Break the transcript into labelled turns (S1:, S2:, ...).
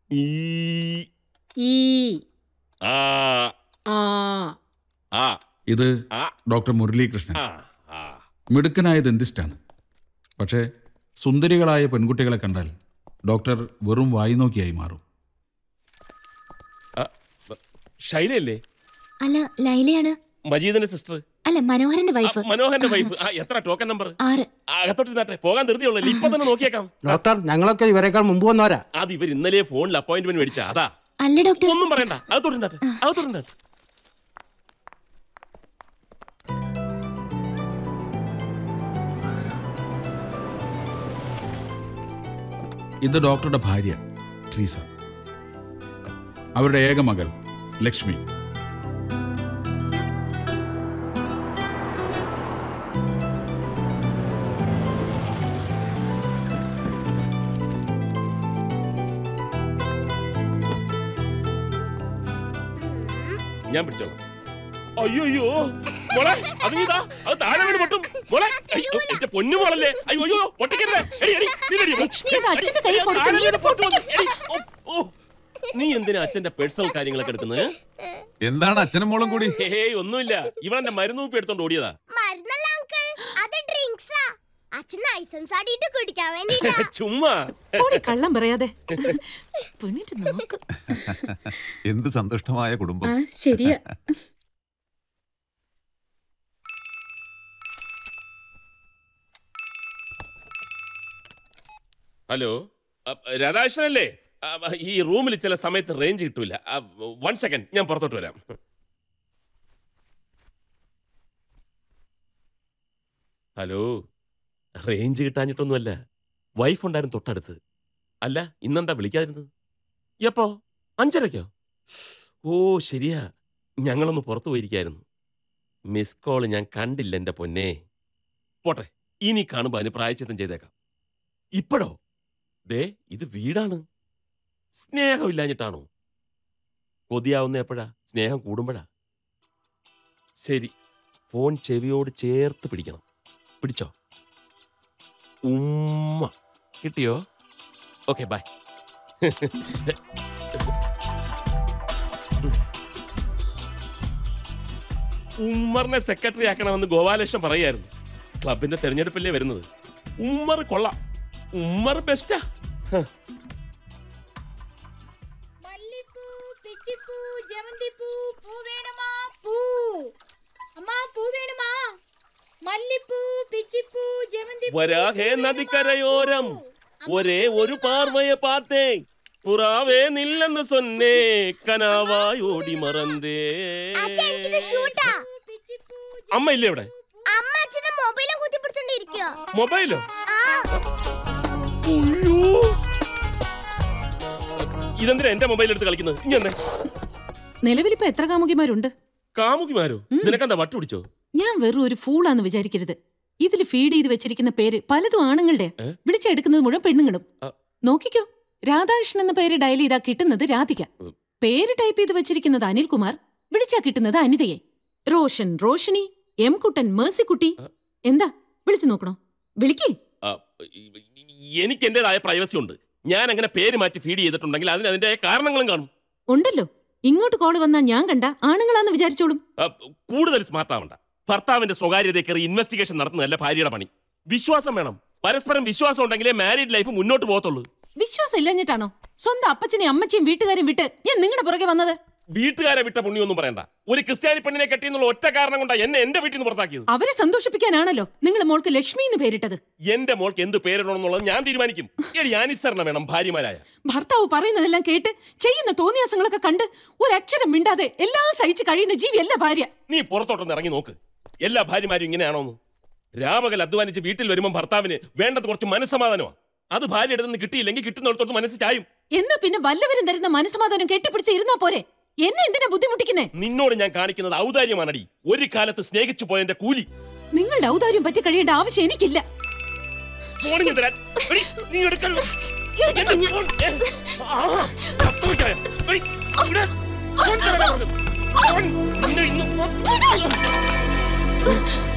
S1: ഈ
S2: ഈ
S1: ആ
S2: ആ
S1: ആ
S3: ഇത്
S1: ആ
S3: ഡോക്ടർ മുരളീകൃഷ്ണൻ
S1: ആ ആ
S3: മിടുക്കനായ ദന്തിസ്റ്റാണ് പക്ഷേ സുന്ദരികളായ പെൺകുട്ടികളെ കണ്ടാൽ ഡോക്ടർ വെറും വായിനോക്കിയായി മാറും
S1: ആ, ബ- ശൈലയല്ലേ
S4: അല്ല ലൈലയാണ്
S1: മജീദിന്റെ സിസ്റ്റർ
S4: അല്ല മനോഹരന്റെ വൈഫ്
S1: മനോഹരന്റെ വൈഫ് ആ എത്ര ടോക്കൺ നമ്പർ
S4: ആറ്
S1: അകത്തോട്ടിരുന്നാട്ടെ പോകാൻ ധൃതിയുള്ളൂ ഇപ്പൊ തന്നെ നോക്കിയേക്കാം
S5: ഡോക്ടർ ഞങ്ങളൊക്കെ ഇവരെക്കാൾ മുമ്പ് വന്നവരാ
S1: അത് ഇവർ ഇന്നലെ ഫോണിൽ അപ്പോയിന്റ്മെന്റ് മേടിച്ച അതാ
S4: അല്ല ഡോക്ടർ
S1: ഒന്നും പറയണ്ട അകത്തോട്ടിരുന്നാട്ടെ അകത്തോട്ടിരുന്നാട്ടെ
S3: ഇത് ഡോക്ടറുടെ ഭാര്യ ട്രീസ അവരുടെ ഏക മകൾ ലക്ഷ്മി
S1: ഞാൻ പിടിച്ചോളാം അയ്യോ അയ്യോ മോളെ അത് നീ ഇതാ അത് താഴെ വീണ് പൊട്ടും മോളെ അയ്യോ, എന്റെ പൊന്നു മോളല്ലേ അയ്യോ അയ്യോ പൊട്ടിക്കരുത് എടി, എടി, നീ എടി, മോളെ.
S2: ലക്ഷ്മി, അത് അച്ഛന്റെ കൈ
S1: എടി,
S2: കൊടുക്ക്,
S1: താഴെ
S2: നീ
S1: വീണ്
S2: ഇത്
S1: പൊട്ടും. എടി, ഓ, ഓ. നീ എന്തിനാ അച്ഛന്റെ പേഴ്സണൽ കാര്യങ്ങളൊക്കെ എടുക്കുന്നത്
S6: എന്താണ് അച്ഛനും മോളും കൂടി
S1: ഹേയ് ഒന്നുമില്ല ഇവളെന്റെ മരുന്ന് കുപ്പി എടുത്തോണ്ട് ഓടിയതാ
S7: മരുന്നല്ല അങ്കിൾ അത് ഡ്രിങ്ക്സാ അച്ഛൻ ലൈസൻസ് ആടിയിട്ട് കുടിക്കാൻ വേണ്ടിട്ടാ
S1: ചുമ്മാ
S2: ഓടി കള്ളം പറയാതെ പെണ്ണിട്ട് നോക്ക്
S6: എന്ത് സന്തുഷ്ടമായ കുടുംബം
S4: ആ ശരിയാ
S1: ഹലോ അ, രാധാകൃഷ്ണനല്ലേ അ, ഈ റൂമിൽ ചില സമയത്ത് റേഞ്ച് കിട്ടൂല വൺ സെക്കൻഡ് ഞാൻ പുറത്തോട്ട് വരാം ഹലോ റേഞ്ച് കിട്ടാഞ്ഞിട്ടൊന്നുമല്ല വൈഫ് ഉണ്ടായിരുന്നു തൊട്ടടുത്ത് അല്ല ഇന്നെന്താ വിളിക്കാതിരുന്നത് എപ്പോ അഞ്ചരയ്ക്കോ ഓ ശരിയാ ഞങ്ങളൊന്ന് പുറത്തു പോയിരിക്കായിരുന്നു മിസ് കോള് ഞാൻ കണ്ടില്ല എൻ്റെ പൊന്നെ പോട്ടെ ഇനി കാണുമ്പോൾ അതിന് പ്രായച്ചിത്തം ചെയ്തേക്കാം ഇപ്പോഴോ ദേ ഇത് വീടാണ് സ്നേഹമില്ലാഞ്ഞിട്ടാണോ കൊതിയാവുന്ന എപ്പോഴാ സ്നേഹം കൂടുമ്പോഴാ ശരി ഫോൺ ചെവിയോട് ചേർത്ത് പിടിക്കണം പിടിച്ചോ ഉമ്മ കിട്ടിയോ ഓക്കെ ബൈ ഉമ്മറിനെ സെക്രട്ടറി ആക്കണമെന്ന് ഗോപാലകൃഷ്ണൻ പറയായിരുന്നു ക്ലബിന്റെ തെരഞ്ഞെടുപ്പല്ലേ വരുന്നത് ഉമ്മർ കൊള്ളാം ഉമ്മർ ബെസ്റ്റാ
S8: മല്ലിപ്പൂ പിച്ചിപ്പൂ ജമന്തിപ്പൂ പൂ വേണമാ പൂ അമ്മാ പൂ വേണമാ മല്ലിപ്പൂ പിച്ചിപ്പൂ ജമന്തിപ്പൂ
S1: വരാഹേ നദിക്കരയോരം ഒരേ ഒരു പാർവയെ പാത്തേ പുറാവേ നില്ലെന്ന് സൊന്നേ കനാവായി ഓടി മറന്തേ
S7: അച്ഛാ എനിക്കിത് ഷൂട്ടാ
S1: അമ്മ ഇല്ലേ ഇവിടെ
S7: അമ്മ അച്ഛന്റെ മൊബൈലും കുത്തിപ്പിടിച്ചോണ്ടിരിക്കോ
S1: മൊബൈലോ
S7: ആ
S1: അയ്യോ ഇതെന്തിനാ എന്റെ മൊബൈൽ എടുത്ത് കളിക്കുന്നത് ഇനി എന്താ
S2: നിലവിലിപ്പോ എത്ര കാമുകിമാരുണ്ട്
S1: കാമുകിമാരോ നിനക്കെന്താ വട്ടു പിടിച്ചോ
S2: ഞാൻ വെറും ഒരു ഫൂളാന്ന് വിചാരിക്കരുത് ഇതിൽ ഫീഡ് ചെയ്ത് വെച്ചിരിക്കുന്ന പേര് പലതും ആണുങ്ങളുടെ
S1: ഏ?
S2: വിളിച്ചെടുക്കുന്നത് മുഴുവൻ പെണ്ണുങ്ങളും
S1: അ.
S2: നോക്കിക്കോ രാധാകൃഷ്ണൻ എന്ന പേര് ഡയൽ ചെയ്താ കിട്ടുന്നത് രാധിക
S1: ഉം.
S2: പേര് ടൈപ്പ് ചെയ്ത് വെച്ചിരിക്കുന്നത് അനിൽകുമാർ വിളിച്ചാ കിട്ടുന്നത് അനിതയെ റോഷൻ റോഷിനി എം കുട്ടൻ മേഴ്സിക്കുട്ടി
S1: അ.
S2: എന്താ വിളിച്ചു നോക്കണോ വിളിക്കേ
S1: ആ, എനിക്ക് എന്റേതായ പ്രൈവസി ഉണ്ട് ഞാൻ അങ്ങനെ പേര് മാറ്റി ഫീഡ് ചെയ്തിട്ടുണ്ടെങ്കിൽ അതിന് അതിന്റെ കാരണങ്ങളും കാണും
S2: ഉണ്ടല്ലോ ഇങ്ങോട്ട് കോള് വന്നാ ഞാൻ കണ്ട ആണുങ്ങളാന്ന് വിചാരിച്ചോളും
S1: ആ, കൂടുതൽ സ്മാർട്ട് ആവണ്ട ഭർത്താവിന്റെ സ്വകാര്യതയെ കയറി ഇൻവെസ്റ്റിഗേഷൻ നടത്തുന്നതല്ല ഭാര്യയുടെ പണി വിശ്വാസം വേണം പരസ്പരം വിശ്വാസം ഉണ്ടെങ്കിലേ മാരീഡ് ലൈഫ് മുന്നോട്ട് പോകത്തുള്ളൂ
S2: വിശ്വാസം ഇല്ലാഞ്ഞിട്ടാണോ സ്വന്തം അപ്പച്ചനെയും അമ്മച്ചയും വീട്ടുകാരും വിട്ട് ഞാൻ നിങ്ങളുടെ പുറകെ വന്നത്
S1: വീട്ടുകാരെ വിട്ട പുണ്യൊന്നും പറയണ്ട ഒരു ക്രിസ്ത്യാനി പെണ്ണിനെ കെട്ടിയെന്നുള്ള ഒറ്റ കാരണം കൊണ്ടാ എന്നെ എന്റെ വീട്ടിൽ നിന്ന് പുറത്താക്കിയത്
S2: അവരെ സന്തോഷിപ്പിക്കാനാണല്ലോ നിങ്ങൾ മോൾക്ക് ലക്ഷ്മി എന്ന് പേരിട്ടത്
S1: എന്റെ മോൾക്ക് എന്ത് പേരിടണമെന്നുള്ളത് ഞാൻ തീരുമാനിക്കും എടി അനുസരണ വേണം ഭാര്യമാരായ
S2: ഭർത്താവ് പറയുന്നതെല്ലാം കേട്ട് ചെയ്യുന്ന തോന്നിയാസങ്ങളൊക്കെ കണ്ട് ഒരക്ഷരം മിണ്ടാതെ എല്ലാം സഹിച്ച് കഴിയുന്ന ജീവിയല്ല ഭാര്യ
S1: നീ പുറത്തോട്ടൊന്ന് ഇറങ്ങി നോക്ക് എല്ലാ ഭാര്യമാരും ഇങ്ങനെയാണോന്ന് രാപകൽ അധ്വാനിച്ച് വീട്ടിൽ വരുമ്പോൾ ഭർത്താവിന് വേണ്ടത് കുറച്ച് മനസ്സമാധാനമാ അത് ഭാര്യ അടുത്ത് കിട്ടിയില്ലെങ്കിൽ കിട്ടുന്നിടത്തോട്ട് മനസ്സ് ചായും
S2: എന്നാ പിന്നെ വല്ലവരും തരുന്ന മനസ്സമാധാനം കെട്ടിപ്പിടിച്ച് ഇരുന്നാ പോരെ എന്നെ എന്തിനാ ബുദ്ധിമുട്ടിക്കുന്നേ
S1: നിന്നോട് ഞാൻ കാണിക്കുന്നത് ഔദാര്യമാണടി ഒരു കാലത്ത് സ്നേഹിച്ചു പോയതിന്റെ കൂലി
S2: നിങ്ങളുടെ ഔദാര്യം പറ്റി കഴിയേണ്ട ആവശ്യം എനിക്കില്ല
S1: ഫോണിങ് തരാൻ എടി, നീ എടുക്കരുത്. എന്റെ ഫോൺ, ഏ, ആ, അത്രയ്ക്കായോ? എടി, ഇവിടെ, ഫോൺ തരാനാ പറഞ്ഞത്. ഫോൺ, നിന്നെ ഇന്ന്